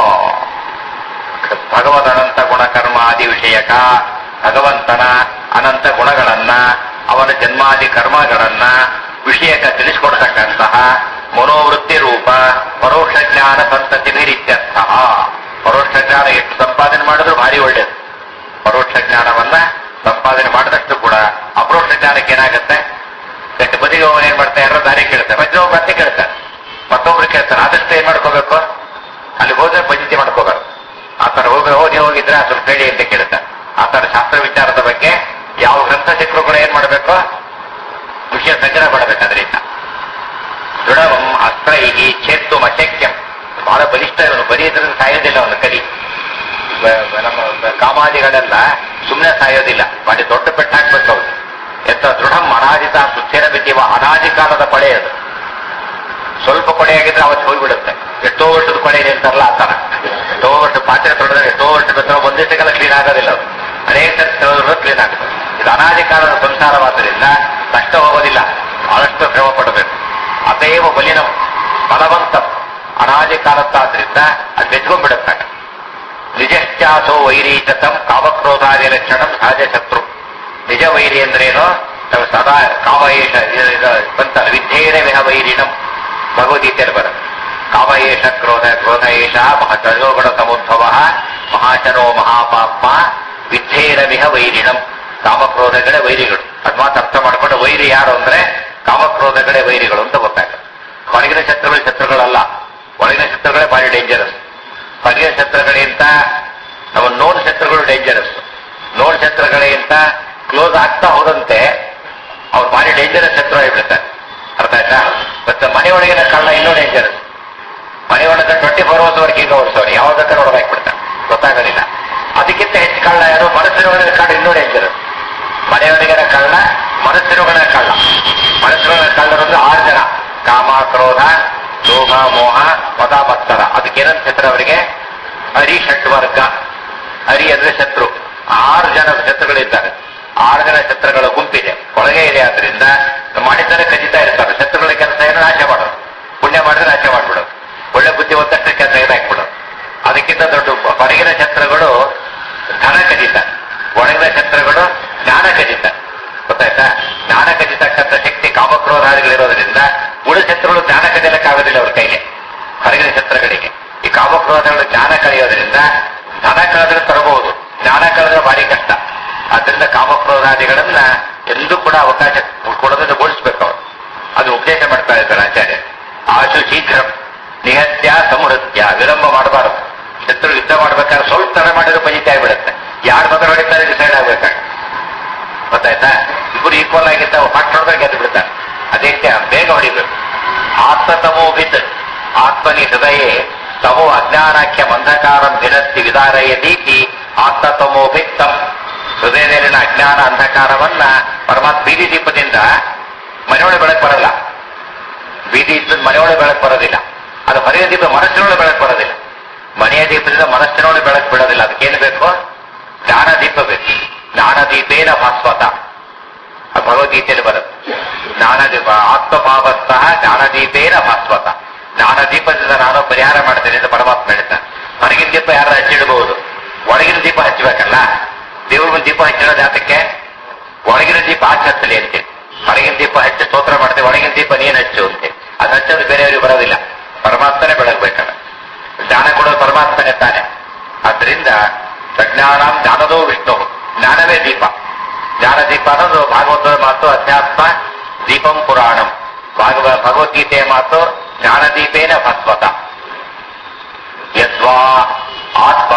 ಭಗವದ್ ಅನಂತ ಗುಣಕರ್ಮಾದಿ ವಿಷಯಕ ಭಗವಂತನ ಅನಂತ ಗುಣಗಳನ್ನ ಅವನ ಜನ್ಮಾದಿ ಕರ್ಮಗಳನ್ನ ವಿಷಯಕ ತಿಳಿಸಿಕೊಡ್ತಕ್ಕಂತಹ ಮನೋವೃತ್ತಿ ರೂಪ ಪರೋಕ್ಷ ಜ್ಞಾನ ಸಂತತಿ ಬೇರಿತ್ಯರ್ಥ ಪರೋಕ್ಷ ಜ್ಞಾನ ಎಷ್ಟು ಸಂಪಾದನೆ ಮಾಡಿದ್ರು ಭಾರಿ ಒಳ್ಳೇದು ಪರೋಕ್ಷ ಜ್ಞಾನವನ್ನ ಸಂಪಾದನೆ ಮಾಡಿದಷ್ಟು ಕೂಡ ಅಪರೋಕ್ಷ ಜ್ಞಾನಕ್ಕೆ ಏನಾಗುತ್ತೆ ಕೆಟ್ಟ ಬದಿಗೆ ಅವನು ಏನ್ ಮಾಡ್ತಾರೆ ಯಾರೋ ದಾರಿ ಕೇಳ್ತಾರೆ ಮಧ್ಯೆ ಮತ್ತೆ ಕೇಳ್ತಾರೆ ಮತ್ತೊಬ್ರು ಕೇಳ್ತಾರೆ ಆದಷ್ಟು ಏನ್ ಮಾಡ್ಕೋಬೇಕು ಅಲ್ಲಿ ಹೋದ್ರೆ ಪಂಚಾಯಿತಿ ಮಾಡ್ಕೋಬಾರ್ದು ಆ ತರ ಹೋಗಿ ಹೋಗಿ ಹೋಗಿದ್ರೆ ಸ್ವಲ್ಪ ಹೇಳಿ ಅಂತ ಕೇಳ್ತಾರೆ ಆ ತರ ಶಾಸ್ತ್ರ ವಿಚಾರದ ಬಗ್ಗೆ ಯಾವ ಗ್ರಂಥ ಸಿಕ್ಕರು ಕೂಡ ಏನ್ ಮಾಡಬೇಕು ವಿಷಯ ಸಂಗ್ರಹ ಮಾಡಬೇಕು ಅದರಿಂದ ದೃಢವಂ ಅಸ್ತ್ರೈಹಿ ಛೇತ್ತು ಅಶಕ್ಯಂ ಬಹಳ ಬಲಿಷ್ಠ ಇವನು ಬರೀ ಇದ್ರಲ್ಲಿ ಸಾಯೋದಿಲ್ಲ ಅವನು ಕಲಿ ಬ- ಬ- ನಮ್ಮ ಬ- ಕಾಮಾದಿಗಳೆಲ್ಲ ಸುಮ್ಮನೆ ಸಾಯೋದಿಲ್ಲ ಮಾಡಿ ದೊಡ್ಡ ಪೆಟ್ಟು ಹಾಕ್ಬೇಕು ಅವ್ರು ಎತ್ತ ದೃಢಂ ಅನಾಜಿತ ಸುಸ್ಥಿರ ಬಿದ್ದಿವ ಅನಾದಿ ಕಾಲದ ಕೊಳೆ ಅದು ಸ್ವಲ್ಪ ಕೊಳೆಯಾಗಿದ್ರೆ ಅವತ್ತು ಹೋಗ್ಬಿಡುತ್ತೆ ಎಷ್ಟೋ ವರ್ಷದ ಕೊಳೆ ಇದೆ ಅಂತಾರಲ್ಲ ಆ ತರ ಎಷ್ಟೋ ವರ್ಷ ಪಾತ್ರೆ ತೊಳೆದ್ರೆ ಎಷ್ಟೋ ವರ್ಷ ಬೇಕಾದ್ರೆ ಒಂದೇ ಸೆಕೆಂಡ್ ಕ್ಲೀನ್ ಆಗೋದಿಲ್ಲ ಅದು ಅನೇಕ ಸಲ ಕ್ಲೀನ್ ಆಗುತ್ತೆ ಇದು ಅನಾದಿ ಕಾಲದ ಸಂಸಾರವಾದ್ದರಿಂದ ಕಷ್ಟ ಹೋಗೋದಿಲ್ಲ ಬಹಳಷ್ಟು ಶ್ರಮ ಪಡಬೇಕು ಅತೇವ ಬಲಿನ ಬಲವಂತ ಅನಾದಿ ಕಾಲತ್ತಾದ್ರಿಂದ ಅದು ಬೆಚ್ಕೊಂಡ್ಬಿಡುತ್ತೆ ನಿಜಶ್ಚಾಸೋ ವೈರೀಚತಂ ಕಾಮಕ್ರೋಧಾದಿ ಲಕ್ಷಣಂ ಸಹಜ ಶತ್ರು ನಿಜ ವೈರಿ ಅಂದ್ರೇನು ನಾವು ಸದಾ ಕಾಮಯೇಷ ಬಂತಲ್ಲ ವಿದ್ಯೇನ ವಿಹ ವೈರಿಣಂ ಭಗವದ್ಗೀತೆಯಲ್ಲಿ ಬರುತ್ತೆ ಕಾಮಯೇಷ ಕ್ರೋಧ ಕ್ರೋಧ ಏಷ ಮಹತಜೋಗುಣ ಸಮುದ್ಭವ ಮಹಾಶನೋ ಮಹಾಪಾಪ ವಿದ್ಯೇನ ವಿಹ ವೈರಿಣಂ ಕಾಮಕ್ರೋಧಗಳೇ ವೈರಿಗಳು ಅದ್ ಮಾತ್ರ ಅರ್ಥ ಮಾಡ್ಕೊಂಡು ವೈರಿ ಯಾರು ಅಂದ್ರೆ ಕಾಮಕ್ರೋಧಗಳೇ ವೈರಿಗಳು ಅಂತ ಗೊತ್ತಾಗುತ್ತೆ ಹೊರಗಿನ ಶತ್ರುಗಳು ಶತ್ರುಗಳಲ್ಲ ಒಳಗಿನ ಶತ್ರುಗಳೇ ಭಾರಿ ಡೇಂಜರಸ್ ಹೊರಗಿನ ಶತ್ರುಗಳಿಗಿಂತ ನಮ್ಮ ನೋನ್ ಶತ್ರುಗಳು ಡೇಂಜರಸ್ ನೋನ್ ಶತ್ರುಗಳಿಗಿಂತ ಕ್ಲೋಸ್ ಆಗ್ತಾ ಹೋದಂತೆ ಅವ್ರು ಭಾರಿ ಡೇಂಜರಸ್ ಶತ್ರು ಆಗಿಬಿಡ್ತಾರೆ ಅರ್ಥ ಆಯ್ತಾ ಮತ್ತೆ ಮನೆಯೊಳಗಿನ ಕಳ್ಳ ಇನ್ನೂ ಡೇಂಜರಸ್ ಮನೆಯೊಳಗೆ twenty four hours working hours ಅವ್ರು ಯಾವಾಗ ಬೇಕಾದ್ರೆ ಹೊಡೆದಾಕ್ಬಿಡ್ತಾರೆ ಗೊತ್ತಾಗೋದಿಲ್ಲ ಅದಕ್ಕಿಂತ ಹೆಚ್ಚು ಕಳ್ಳ ಯಾರು ಮನಸ್ಸಿನೊಳಗಿನ ಕಳ್ಳ ಇನ್ನೂ ಡೇಂಜರಸ್ ಮನೆಯೊಳಗಿನ ಕಳ್ಳ ಮನಸ್ಸಿನೊಳಗಿನ ಕಳ್ಳ ಮನಸ್ಸಿನೊಳಗಿನ ಕಳ್ಳರು ಅಂದ್ರೆ ಆರು ಜನ ಕಾಮ ಕ್ರೋಧ ಲೋಭ ಮೋಹ ಮದ ಮತ್ಸರ ಅದಕ್ಕೇನಂತ ಹೆಸರು ಅವರಿಗೆ ಹರಿ ಷಟ್ವರ್ಗ ಹರಿ ಅಂದ್ರೆ ಶತ್ರು ಆರು ಜನ ಶತ್ರುಗಳಿದ್ದಾರೆ ಆರು ಜನ ಶತ್ರುಗಳ ಗುಂಪಿದೆ ಒಳಗೆ ಇದೆ ಆದ್ರಿಂದ ಮಾಡಿದರೆ ಖಚಿತ ಇರ್ತಾರೆ ಶತ್ರುಗಳ ಕೆಲಸ ಏನು ನಾಶ ಮಾಡೋದು ಪುಣ್ಯ ಮಾಡಿದ್ರೆ ನಾಶ ಮಾಡ್ಬಿಡೋದು ಒಳ್ಳೆ ಬುದ್ಧಿವಂತಕ್ಕೆ ಕೆಲಸ ಇದಾಕ್ಬಿಡೋದು ಅದಕ್ಕಿಂತ ದೊಡ್ಡ ಹೊರಗಿನ ಶತ್ರುಗಳು ಧನ ಕದಿತ ಒಳಗಿನ ಶತ್ರುಗಳು ಜ್ಞಾನ ಕದಿತ ಗೊತ್ತಾಯ್ತಾ ಜ್ಞಾನ ಕದಿತಕ್ಕಂಥ ಶಕ್ತಿ ಕಾಮಕ್ರೋಧಾದಿಗಳಿರೋದ್ರಿಂದ ಉಳಿದ ಶತ್ರುಗಳು ಜ್ಞಾನ ಕದಿಯಲಿಕ್ಕಾಗೋದಿಲ್ಲ ಅವ್ರ ಕೈಗೆ ಹೊರಗಿನ ಶತ್ರುಗಳಿಗೆ ಈ ಕಾಮಕ್ರೋಧಗಳು ಜ್ಞಾನ ಕಳೆಯೋದ್ರಿಂದ ಧನ ಕಳೆದ್ರೆ ತರಬಹುದು ಜ್ಞಾನ ಕಳೆದ್ರೆ ಭಾರಿ ಕಷ್ಟ ಆದ್ರಿಂದ ಕಾಮಕ್ರೋಧಾದಿಗಳನ್ನ ಎಂದೂ ಕೂಡ ಅವಕಾಶ ಕೊಡೋದನ್ನು ಓಡಿಸ್ಬೇಕು ಅವರು ಅದು ಉಪದೇಶ ಮಾಡ್ತಾ ಇದ್ದಾರೆ ಆಚಾರ್ಯ ಆಶು ಶೀಘ್ರ ನಿಹತ್ಯ ಸಮೃತ್ಯ ವಿಳಂಬ ಮಾಡಬಾರದು ಶತ್ರು ಯುದ್ಧ ಮಾಡ್ಬೇಕಾದ್ರೆ ಸ್ವಲ್ಪ ತಡ ಮಾಡಿದ್ರೆ ಪಂಜಿತ ಆಗಿಬಿಡುತ್ತೆ ಯಾರು ಮೊದಲು ಹೊಡಿತಾರೆ ಡಿಸೈಡ್ ಆಗ್ಬೇಕಾಗ ಗೊತ್ತಾಯ್ತಾ ಇಬ್ಬರು ಈಕ್ವಲ್ ಆಗಿರ್ತ ಪಟ್ ಹೊಡೆದ್ರೆ ಗೆದ್ದು ಬಿಡ್ತಾರೆ ಅದೇ ರೀತಿ ಬೇಗ ಹೊಡಿಬೇಕು ಆತ್ಮತಮೋಭಿತ್ ಆತ್ಮನಿ ಹೃದಯೇ ತಮೋ ಅಜ್ಞಾನಾಖ್ಯ ಅಂಧಕಾರಂ ಭಿನತ್ತಿ ವಿದಾರಯದೀತಿ ಆತ್ಮತಮೋಭಿತ್ತಂ ಹೃದಯದಲ್ಲಿನ ಅಜ್ಞಾನ ಅಂಧಕಾರವನ್ನ ಪರಮಾತ್ಮ ಬೀದಿ ದೀಪದಿಂದ ಮನೆಯೊಳಗೆ ಬೆಳಕು ಬರಲ್ಲ ಬೀದಿ ಇದ್ದದ ಮನೆಯೊಳಗೆ ಬೆಳಕು ಬರೋದಿಲ್ಲ ಅದು ಹೊರೆಯ ದೀಪ ಮನಸ್ಸಿನೊಳಗೆ ಬೆಳಕು ಬರೋದಿಲ್ಲ ಮನೆಯ ದೀಪದಿಂದ ಮನಸ್ಸಿನೊಳಗೆ ಬೆಳಕು ಬಿಡೋದಿಲ್ಲ ಅದಕ್ಕೇನು ಬೇಕು ಜ್ಞಾನ ದೀಪ ಬೇಕು ಜ್ಞಾನ ದೀಪೇನ ಭಾಸ್ವತ ಅದು ಭಗವದ್ಗೀತೆಯಲ್ಲಿ ಬರುತ್ತೆ ಜ್ಞಾನದೀಪ ಆತ್ಮಭಾವಸ್ಥಃ ಜ್ಞಾನದೀಪೇನ ಭಾಸ್ವತ ಜ್ಞಾನದೀಪದಿಂದ ನಾನು ಪರಿಹಾರ ಮಾಡ್ತೇನೆ ಅಂತ ಪರಮಾತ್ಮ ಹೇಳ್ತಾನೆ ಹೊರಗಿನ ದೀಪ ಯಾರು ಹಚ್ಚಿಡಬಹುದು ಒಳಗಿನ ದೀಪ ಹಚ್ಚಬೇಕಲ್ಲ ದೇವ್ರ ಮುಂದೆ ದೀಪ ಹಚ್ಚಿಡೋದು ಯಾತಕ್ಕೆ ಒಳಗಿನ ದೀಪ ಆಚೆ ಹಚ್ಚಲಿ ಅಂತೆ ಹೊರಗಿನ ದೀಪ ಹಚ್ಚಿ ಸ್ತೋತ್ರ ಮಾಡ್ತೇವೆ ಒಳಗಿನ ದೀಪ ನೀನ್ ಹಚ್ಚು ಅಂತೆ ಅದು ಹಚ್ಚೋದು ಬೇರೆಯವ್ರಿಗೆ ಬರೋದಿಲ್ಲ ಪರಮಾತ್ಮನೇ ಬೆಳಗ್ಬೇಕಲ್ಲ ಜ್ಞಾನ ಕೊಡೋದು ಪರಮಾತ್ಮನೇ ತಾನೆ ಆದ್ರಿಂದ ಪ್ರಜ್ಞಾನಾಂ ಜ್ಞಾನದೋ ವಿಷ್ಣು ಜ್ಞಾನವೇ ದೀಪ ಜ್ಞಾನ ದೀಪ ಅನ್ನೋದು ಭಾಗವತದ ಮಾತು ಅಧ್ಯಾತ್ಮ ದೀಪಂ ಪುರಾಣಂ ಭಾಗವ ಭಗವದ್ಗೀತೆಯ ಮಾತು ಜ್ಞಾನದೀಪೇನ ಭಸ್ವತ ಯದ್ವಾ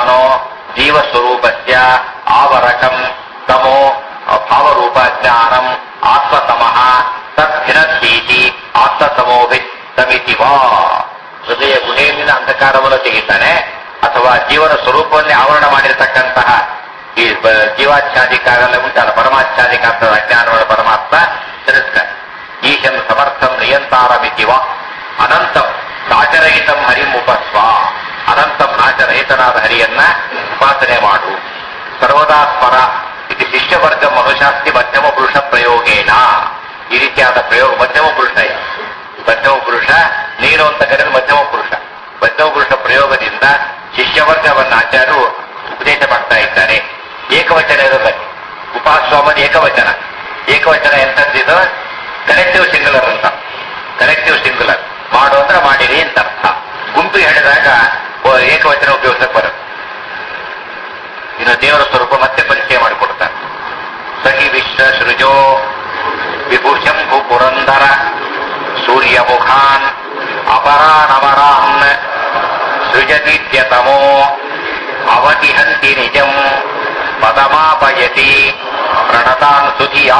ಆತ್ಮನೋ ಜೀವಸ್ವರೂಪಸ್ಯ ಆವರಕಂ ತಮೋ ಭಾವರೂಪ ಜ್ಞಾನಂ ಆತ್ಮತಮಃ ತದ್ಭಿನದ್ದೀತಿ ಆತ್ಮತಮೋಭಿತ್ ತಮಿತಿ ವಾ ಹೃದಯ ಗುಣೆಯಿಂದ ಅಂಧಕಾರವನ್ನು ತೆಗಿತಾನೆ ಅಥವಾ ಜೀವನ ಸ್ವರೂಪವನ್ನೇ ಆವರಣ ಮಾಡಿರತಕ್ಕಂತಹ ಈ ಬ- ಜೀವಾಚ್ಛಾದಿಕಾರಲ್ಲ ಉಂಟಲ್ಲ ಪರಮಾಚ್ಛಾದಿಕಾಂತದ ಅಜ್ಞಾನವಾದ ಪರಮಾತ್ಮ ತಿರಸ್ಕಾರ ಈಶಂ ಸಮರ್ಥಂ ನಿಯಂತಾರಮಿತಿವ ಅನಂತಂ ನಾಚರಹಿತಂ ಹರಿಂ ಉಪಸ್ವ ಅನಂತಂ ನಾಚರಹಿತನಾದ ಹರಿಯನ್ನ ಉಪಾಸನೆ ಮಾಡು ಸರ್ವದಾ ಸ್ಮರ ಇದು ಶಿಷ್ಯವರ್ಗ ಮನುಶಾಸ್ತಿ ಮಧ್ಯಮ ಪುರುಷ ಪ್ರಯೋಗೇನ ಈ ರೀತಿಯಾದ ಪ್ರಯೋಗ ಮಧ್ಯಮ ಪುರುಷ ಇದು. ಮಧ್ಯಮ ಪುರುಷ ನೀನು ಅಂತ ಕರೆದು ಮಧ್ಯಮ ಪುರುಷ ಮಧ್ಯಮ ಪುರುಷ ಪ್ರಯೋಗದಿಂದ ಶಿಷ್ಯವರ್ಗವನ್ನ ಆಚಾರ್ಯರು ಉಪದೇಶ ಮಾಡ್ತಾ ಇದ್ದಾರೆ ಏಕವಚನ ಇರೋದಕ್ಕೆ ಉಪಾಸ್ವಾಮದ ಏಕವಚನ ಏಕವಚನ ಎಂತದ್ದಿದು ಕಲೆಕ್ಟಿವ್ ಸಿಂಗುಲರ್ ಅಂತ ಕಲೆಕ್ಟಿವ್ ಸಿಂಗುಲರ್ ಮಾಡು ಅಂದ್ರೆ ಮಾಡಿರಿ ಅಂತ ಅರ್ಥ ಗುಂಪು ಹೇಳಿದಾಗ ಓ, ಏಕವಚನ ಉಪಯೋಗಿಸಕ್ ಬರುತ್ತೆ ಇನ್ನು ದೇವರ ಸ್ವರೂಪ ಮತ್ತೆ ಪರಿಚಯ ಮಾಡಿಕೊಡ್ತಾರೆ ಸಖಿ ವಿಶ್ವ ಸೃಜೋ ವಿಭೂಷಂಭು ಪುರಂದರ ಸೂರ್ಯಮುಖಾನ್ ಅಪರಾನಮರಾನ್ ಸೃಜತೀತ್ಯತಮೋ ಅವತಿಹಂತಿ ನಿಜಂ ಪದಮಾಪಯತಿ ಪ್ರಣತಾನ್ ಸುಧಿಯಾ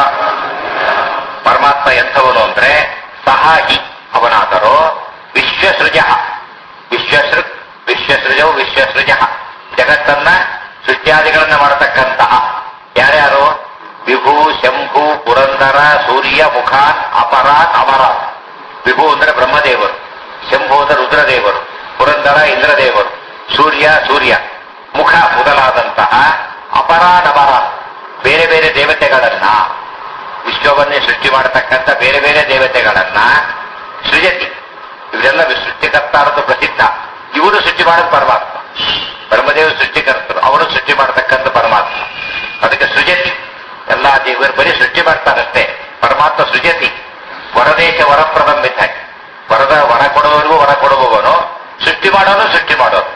ಪರಮಾತ್ಮ ಎಂಥವನು ಅಂದ್ರೆ ಸಹ ಹಿ ಅವನಾದರೂ ವಿಶ್ವಸೃಜ ವಿಶ್ವಸೃ ವಿಶ್ವಸೃಜವು ವಿಶ್ವಸೃಜ ಜಗತ್ತನ್ನ ಸೃಷ್ಟ್ಯಾದಿಗಳನ್ನ ಮಾಡತಕ್ಕಂತಹ ಯಾರ್ಯಾರು ವಿಭು ಶಂಭು ಪುರಂದರ ಸೂರ್ಯ ಮುಖಾನ್ ಅಪರಾತ್ ಅಮರಾತ್ ವಿಭು ಅಂದ್ರೆ ಬ್ರಹ್ಮದೇವರು ಶಂಭು ಅಂದ್ರೆ ರುದ್ರದೇವರು ಪುರಂದರ ಇಂದ್ರದೇವರು ಸೂರ್ಯ ಸೂರ್ಯ ಮುಖ ಮೊದಲಾದಂತಹ ಅಪರಾನಮರ ಬೇರೆ ಬೇರೆ ದೇವತೆಗಳನ್ನ ವಿಶ್ವವನ್ನೇ ಸೃಷ್ಟಿ ಮಾಡತಕ್ಕಂಥ ಬೇರೆ ಬೇರೆ ದೇವತೆಗಳನ್ನ ಸೃಜತಿ ಇವರೆಲ್ಲ ವಿ- ಸೃಷ್ಟಿಕರ್ತಾರದ್ದು ಪ್ರಸಿದ್ಧ ಇವರು ಸೃಷ್ಟಿ ಮಾಡೋದು ಪರಮಾತ್ಮ ಬ್ರಹ್ಮದೇವ ಸೃಷ್ಟಿಕರ್ತರು ಅವರು ಸೃಷ್ಟಿ ಮಾಡತಕ್ಕಂಥ ಪರಮಾತ್ಮ ಅದಕ್ಕೆ ಸೃಜತಿ ಎಲ್ಲ ದೇವರು ಬರೀ ಸೃಷ್ಟಿ ಮಾಡ್ತಾರಷ್ಟೇ ಪರಮಾತ್ಮ ಸೃಜತಿ ವರದೇಶ ವರಪ್ರದಂಬಿತ ವರದ ವರ ಕೊಡುವವರಿಗೂ ವರ ಕೊಡುವವನು ಸೃಷ್ಟಿ ಮಾಡೋನು ಸೃಷ್ಟಿ ಮಾಡೋನು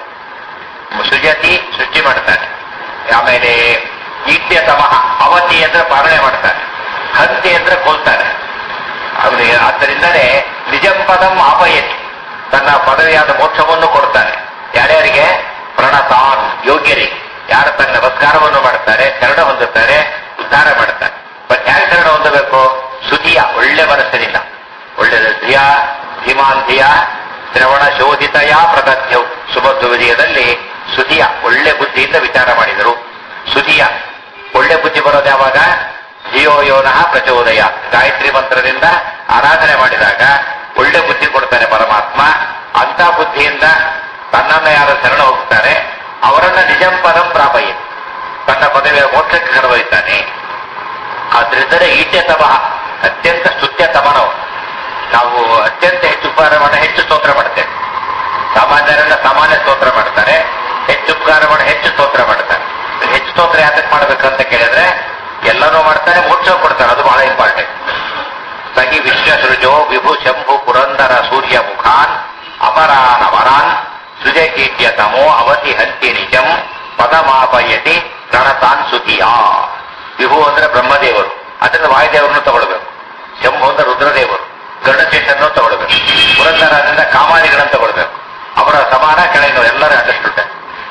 ಸೃಜತಿ ಸೃಷ್ಟಿ ಮಾಡ್ತಾನೆ ಆಮೇಲೆ ಈಟ್ಯ ತಮಃ ಅವತಿ ಅಂದ್ರೆ ಪಾಲನೆ ಮಾಡ್ತಾನೆ ಹಂತಿ ಅಂದ್ರೆ ಕೊಲ್ತಾನೆ ಅವನಿಗೆ ಆದ್ದರಿಂದಲೇ ನಿಜಂ ಪದಂ ಆಪಯತಿ ತನ್ನ ಪದವಿಯಾದ ಮೋಕ್ಷವನ್ನು ಕೊಡ್ತಾನೆ ಯಾರ್ಯಾರಿಗೆ ಪ್ರಣತಾನ್ ಯೋಗ್ಯರಿಗೆ ಯಾರು ತನ್ನ ನಮಸ್ಕಾರವನ್ನು ಮಾಡ್ತಾರೆ ಶರಣ ಹೊಂದುತ್ತಾರೆ ಉದ್ಧಾರ ಮಾಡ್ತಾರೆ ಬಟ್ ಯಾರು ಶರಣ ಹೊಂದಬೇಕು ಸುಧಿಯ ಒಳ್ಳೆ ಮನಸ್ಸಿನಿಂದ ಒಳ್ಳೆ ಧಿಯ ಧೀಮಾಂಧಿಯ ಶ್ರವಣ ಶೋಧಿತಯ ಪ್ರದಧ್ಯವು ಸುಬದ್ದು ವಿಜಯದಲ್ಲಿ ಸುಧಿಯ ಒಳ್ಳೆ ಬುದ್ಧಿಯಿಂದ ವಿಚಾರ ಮಾಡಿದರು ಸುಧಿಯ ಒಳ್ಳೆ ಬುದ್ಧಿ ಬರೋದು ಯಾವಾಗ ಧಿಯೋ ಯೋನಃ ಪ್ರಚೋದಯ ಗಾಯತ್ರಿ ಮಂತ್ರದಿಂದ ಆರಾಧನೆ ಮಾಡಿದಾಗ ಒಳ್ಳೆ ಬುದ್ಧಿ ಕೊಡ್ತಾನೆ ಪರಮಾತ್ಮ ಅಂತ ಬುದ್ಧಿಯಿಂದ ತನ್ನನ್ನ ಯಾರು ಶರಣ ಹೋಗ್ತಾರೆ ಅವರನ್ನ ನಿಜಂ ಪದಂ ಪ್ರಾಪಯ್ಯ ತನ್ನ ಪದವಿಯ ಮೋಕ್ಷಕ್ಕೆ ಕರೆದೊಯ್ತಾನೆ ಆದ್ರಿಂದಲೇ ಈಟ್ಯತಮ ಅತ್ಯಂತ ಸ್ತುತ್ಯತಮನವು ನಾವು ಅತ್ಯಂತ ಹೆಚ್ಚು ಉಪಕಾರ ಮಾಡಿ ಹೆಚ್ಚು ಸ್ತೋತ್ರ ಮಾಡ್ತೇವೆ ಸಾಮಾನ್ಯರೆಲ್ಲ ಸಾಮಾನ್ಯ ಸ್ತೋತ್ರ ಮಾಡ್ತಾರೆ ಹೆಚ್ಚು ಉಪಕಾರ ಮಾಡಿ ಹೆಚ್ಚು ಸ್ತೋತ್ರ ಮಾಡ್ತಾರೆ ಹೆಚ್ಚು ಸ್ತೋತ್ರ ಯಾತಕ್ಕೆ ಮಾಡ್ಬೇಕಂತ ಕೇಳಿದ್ರೆ ಎಲ್ಲನೂ ಮಾಡ್ತಾರೆ ಮೋಕ್ಷ ಕೊಡ್ತಾರೆ ಅದು ಬಹಳ ಇಂಪಾರ್ಟೆಂಟ್ ಸಹಿ ವಿಶ್ವಸೃಜೋ ವಿಭು ಶಂಭು ಪುರಂದರ ಸೂರ್ಯ ಮುಖಾನ್ ಅಪರಾನ್ ಅಮರಾನ್ ಸೃಜಕೀಟ್ಯ ತಮೋ ಅವತಿ ಹಂತಿ ನಿಜಂ ಪದಮಾಪಯತಿ ಪ್ರಣತಾನ್ ಸುತಿಯ ವಿಭು ಅಂದ್ರೆ ಬ್ರಹ್ಮದೇವರು ಅದರಿಂದ ವಾಯುದೇವರನ್ನು ತಗೊಳ್ಬೇಕು ಶಂಭು ಅಂದ್ರೆ ರುದ್ರದೇವರು ಗರುಡಶೇಷನ್ನು ತಗೊಳ್ಬೇಕು ಪುರಂದರದಿಂದ ಕಾಮಾದಿಗಳನ್ನು ತಗೊಳ್ಬೇಕು ಅವರ ಸಮಾನ ಕೆಳಗಿನ ಎಲ್ಲರೂ ಅಂಡರ್ಸ್ಟುಡ್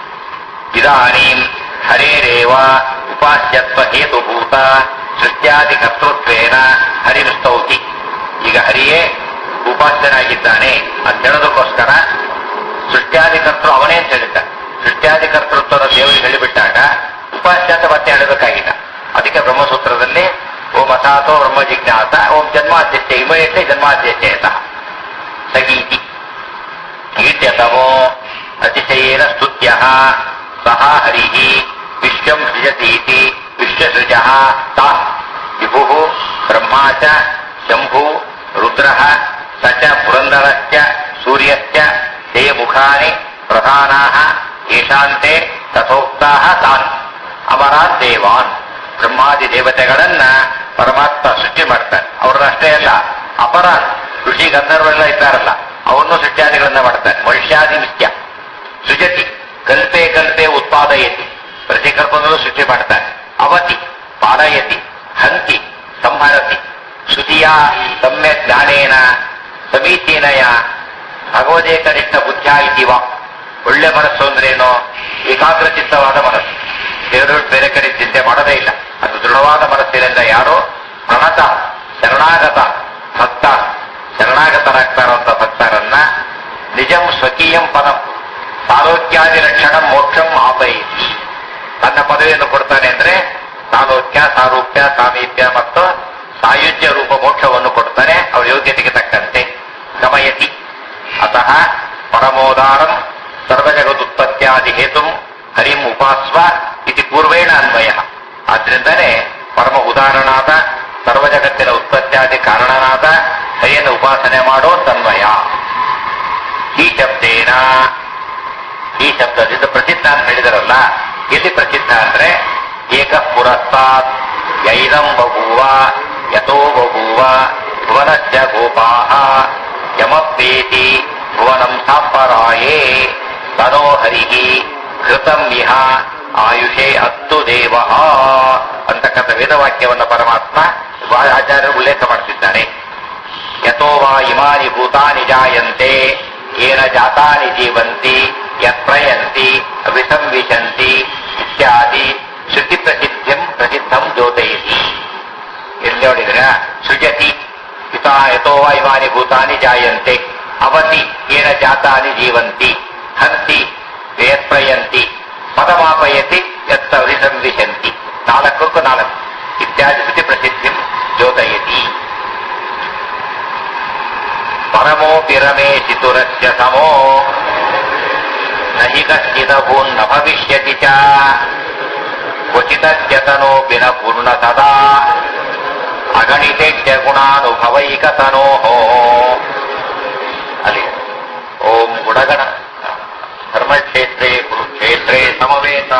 ಇದಾನೀಂ ಹರೇರೇವ ಉಪಾಸ್ಯತ್ವ ಹೇತುಭೂತ ಸೃಷ್ಟ್ಯಾದಿ ಕರ್ತೃತ್ವೇನ ಹರಿಸ್ತೌತಿ ಈಗ ಹರಿಯೇ ಉಪಾಸ್ಯನಾಗಿದ್ದಾನೆ ಅಂತ ಹೇಳೋದಕ್ಕೋಸ್ಕರ ಸೃಷ್ಟ್ಯಾದಿ ಕರ್ತೃ ಅವನೇ ಅಂತ ಹೇಳಿದ್ದ ಸೃಷ್ಟ್ಯಾದಿ ಕರ್ತೃತ್ವದ ದೇವರಿಗೆ ಹೇಳಿಬಿಟ್ಟಾಗ ಉಪಾಸ್ಯ ಅಂತ ಮತ್ತೆ ಹೇಳಬೇಕಾಗಿಲ್ಲ ಅದಕ್ಕೆ ಬ್ರಹ್ಮಸೂತ್ರದಲ್ಲಿ ಓಂ ಅಸಾತೋ ಬ್ರಹ್ಮ ಜಿಜ್ಞಾಸ ಓಂ ಜನ್ಮಾದ್ಯತೆ ಇಮಯತೆ ಜನ್ಮಾದ್ಯತೆಯತ ಸಗೀತಿ ಈಟ್ಯತಮೋ ಅತಿಶಯೇನ ಸ್ತುತ್ಯ ಸಹ ಹರಿ ವಿಶ್ವಂ ಸೃಜತೀತಿ ವಿಶ್ವಸೃಜ ತಾನ್ ವಿಭು ಬ್ರಹ್ಮಾ ಚ ಶಂಭು ರುದ್ರ ಸ ಚ ಪುರಂದರಶ್ಚ ಸೂರ್ಯಶ್ಚ ತೇ ಮುಖಾನಿ ಪ್ರಧಾನಾ ಏಷಾಂತೆ ತಥೋಕ್ತಾ ತಾನ್ ಅಮರಾನ್ ದೇವಾನ್ ಬ್ರಹ್ಮಾದಿ ದೇವತೆಗಳನ್ನ ಪರಮಾತ್ಮ ಸೃಷ್ಟಿ ಮಾಡ್ತಾನೆ ಅವ್ರನ್ನ ಅಷ್ಟೇ ಅಲ್ಲ ಅಪರಾನ್ ಋಷಿ ಗಂಧರ್ವರೆಲ್ಲ ಇದ್ದಾರಲ್ಲ ಅವನ್ನು ಸೃಷ್ಟ್ಯಾದಿಗಳನ್ನ ಮಾಡ್ತಾನೆ ಮನುಷ್ಯಾದಿ ನಿತ್ಯ ಸೃಜತಿ ಕಲ್ಪೆ ಕಲ್ಪೆ ಉತ್ಪಾದಯತಿ ಪ್ರತಿಕಲ್ಪನಲ್ಲೂ ಸೃಷ್ಟಿ ಮಾಡ್ತಾನೆ ಅವತಿ ಪಾಲಯತಿ ಹಂತಿ ಸಂಹರತಿ ಶ್ರುತಿಯ ಸಮ್ಯ ಜ್ಞಾನೇನ ಸಮೀಚೀನಯ ಭಗವದೇಕನಿಷ್ಠ ಬುದ್ಧ ಇದ್ದೀವ ಒಳ್ಳೆ ಮನಸ್ಸು ಅಂದ್ರೇನು ಏಕಾಗ್ರಚಿತ್ತವಾದ ಮನಸ್ಸು ದೇವರು ಬೇರೆ ಕಡೆ ಚಿಂತೆ ಮಾಡೋದೇ ಇಲ್ಲ ಅದು ದೃಢವಾದ ಮನಸ್ಸಿನಿಂದ ಯಾರು ಪ್ರಣತ ಶರಣಾಗತ ಭಕ್ತ ಶರಣಾಗತರಾಗ್ತಾರಂತ ಭಕ್ತರನ್ನ ನಿಜಂ ಸ್ವಕೀಯಂ ಪದಂ ಸಾರೋಗ್ಯಾದಿ ಲಕ್ಷಣ ಮೋಕ್ಷಂ ಆಪಯಿಸಿ ತನ್ನ ಪದವಿಯನ್ನು ಕೊಡ್ತಾನೆ ಅಂದ್ರೆ ಸಾಲೋಕ್ಯ ಸಾರೂಪ್ಯ ಸಾಮೀಪ್ಯ ಮತ್ತು ಸಾಯುಜ್ಯ ರೂಪ ಮೋಕ್ಷವನ್ನು ಕೊಡ್ತಾನೆ ಅವರ ಯೋಗ್ಯತೆಗೆ ತಕ್ಕಂತೆ ಗಮಯತಿ ಅತಃ ಪರಮೋದಾರಂ ಸರ್ವಜಗದುತ್ಪತ್ಯಾದಿ ಹೇತು ಹರಿಂ ಉಪಾಸ್ವ ಇತಿ ಪೂರ್ವೇಣ ಅನ್ವಯ ಆದ್ರಿಂದನೇ ಪರಮ ಉದಾಹರಣಾದ ಸರ್ವಜಗತ್ತಿನ ಉತ್ಪತ್ತಿಯಾದಿ ಕಾರಣನಾದ ಹರಿಯನ್ನು ಉಪಾಸನೆ ಮಾಡೋ ತನ್ವಯ ಈ ಶಬ್ದೇನ ಈ ಶಬ್ದದಿಂದ ಪ್ರಸಿದ್ಧ ಅಂತ ಹೇಳಿದರಲ್ಲ ಎಲ್ಲಿ ಪ್ರಸಿದ್ಧ ಅಂದ್ರೆ ಏಕ ಪುರಸ್ತಾತ್ ಯೈನಂ ಬಭೂವ ಯಥೋ ಬಭೂವ ಭುವನಸ್ಯ ಗೋಪಾಹ ಯಮಪ್ಪೇತಿ ಭುವನಂ ಸಾಂಪರಾಯೇ ತನೋ ಹರಿಹಿ ಕೃತಂ ಇಹ ಆಯುಷೇ ಹತ್ತು ದೇವ ಅಂತಕ್ಕಂಥ ವೇದವಾಕ್ಯವನ್ನು ಪರಮಾತ್ಮ ಆಚಾರ್ಯರು ಉಲ್ಲೇಖ ಮಾಡ್ತಿದ್ದಾರೆ ಯಥೋ ವಾ ಇಮಾನಿ ಭೂತಾನಿ ಜಾಯಂತೆ ಏನ ಜಾತಾನಿ ಜೀವಂತಿ ಯತ್ಪ್ರಯಂತಿ ವಿಸಂವಿಶಂತಿ ಇತ್ಯಾದಿ ಶ್ರುತಿ ಪ್ರಸಿದ್ಧಂ ಪ್ರಸಿದ್ಧಂ ಜ್ಯೋತಯತಿ ಎಲ್ಲಿ ನೋಡಿದ್ರ ಸೃಜತಿ ಪಿತ ಯಥೋ ವಾ ಇಮಾನಿ ಭೂತಾನಿ ಜಾಯಂತೆ ಅವತಿ ಏನ ಜಾತಾನಿ ಜೀವಂತಿ ಹಂತಿ ಯತ್ಪ್ರಯಂತಿ ಪದಮಾಪಯತಿ ಯತ್ತ ವಿಸಂವಿಶಂತಿ ನಾಲ್ಕಕ್ಕೂ ನಾಲ್ಕು ಇತ್ಯಾದಿ ಶ್ರುತಿ ಪ್ರಸಿದ್ಧಿಂ ಜ್ಯೋತಯತಿ ಪರಮೋಪಿ ರಮೇಶಿ ತುರಸ್ಯ ಸಮೋ ನಹಿ ಕಶ್ಚಿದ ಭೂನ್ನ ಭವಿಷ್ಯತಿ ಚ ಕ್ವಚಿತಜ್ಯತನೋಪಿ ನ ಪೂರ್ಣ ಸದಾ ಅಗಣಿತೇಜ್ಯ ಗುಣಾನುಭವೈಕತನೋ ಅಲ್ಲಿ ಓಂ ಗುಣಗಣ ಧರ್ಮಕ್ಷೇತ್ರೇ ಕುರುಕ್ಷೇತ್ರೇ ಸಮವೇತ